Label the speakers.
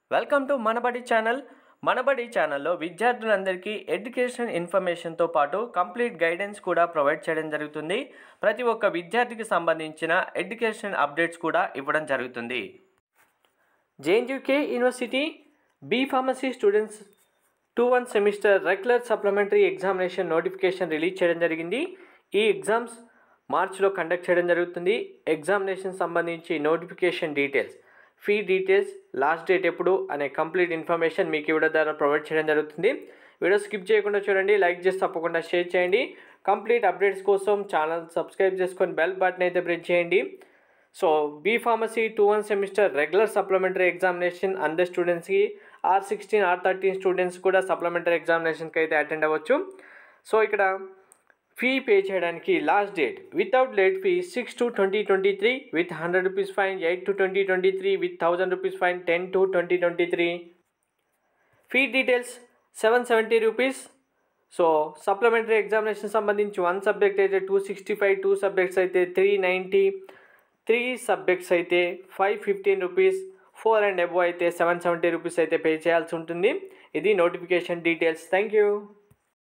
Speaker 1: welcome to Manabadi channel Manabadi ఛానల్లో విద్యార్థులందరికీ education ఇన్ఫర్మేషన్తో పాటు కంప్లీట్ గైడెన్స్ కూడా ప్రొవైడ్ చేయడం జరుగుతుంది ప్రతి ఒక్క విద్యార్థికి సంబంధించిన ఎడ్యుకేషన్ అప్డేట్స్ కూడా ఇవ్వడం జరుగుతుంది JNTUK university B pharmacy students two one semester regular supplementary examination notification release చేయడం జరిగింది ఈ ఎగ్జామ్స్ మార్చిలో కండక్ట్ చేయడం జరుగుతుంది ఎగ్జామినేషన్ సంబంధించి notification details fee details last date ఎప్పుడు అనే కంప్లీట్ ఇన్ఫర్మేషన్ మీకు ఇవ్వడం ద్వారా ప్రొవైడ్ చేయడం జరుగుతుంది వీడియో స్కిప్ చేయకుండా చూడండి లైక్ చేసి తప్పకుండా షేర్ చేయండి కంప్లీట్ అప్డేట్స్ కోసం ఛానల్ సబ్స్క్రైబ్ చేసుకొని బెల్ బటన్ అయితే ప్రెస్ చేయండి so B pharmacy two one semester regular supplementary examination అందరి స్టూడెంట్స్కి R sixteen R thirteen students కూడా సప్లిమెంటరీ ఎగ్జామినేషన్కి అయితే అటెండ్ అవ్వచ్చు సో ఇక్కడ ఫీ పే చేయడానికి last date without late fee six two twenty twenty three with hundred rupees fine eight two twenty twenty three with thousand rupees fine ten two twenty twenty three fee details seven seventy rupees so supplementary examination సంబంధించి one subject అయితే two sixty five two subjects అయితే three ninety three subjects అయితే five fifteen rupees four and above అయితే seven seventy rupees అయితే pay చేయాల్సి ఉంటుంది ఇది notification details thank you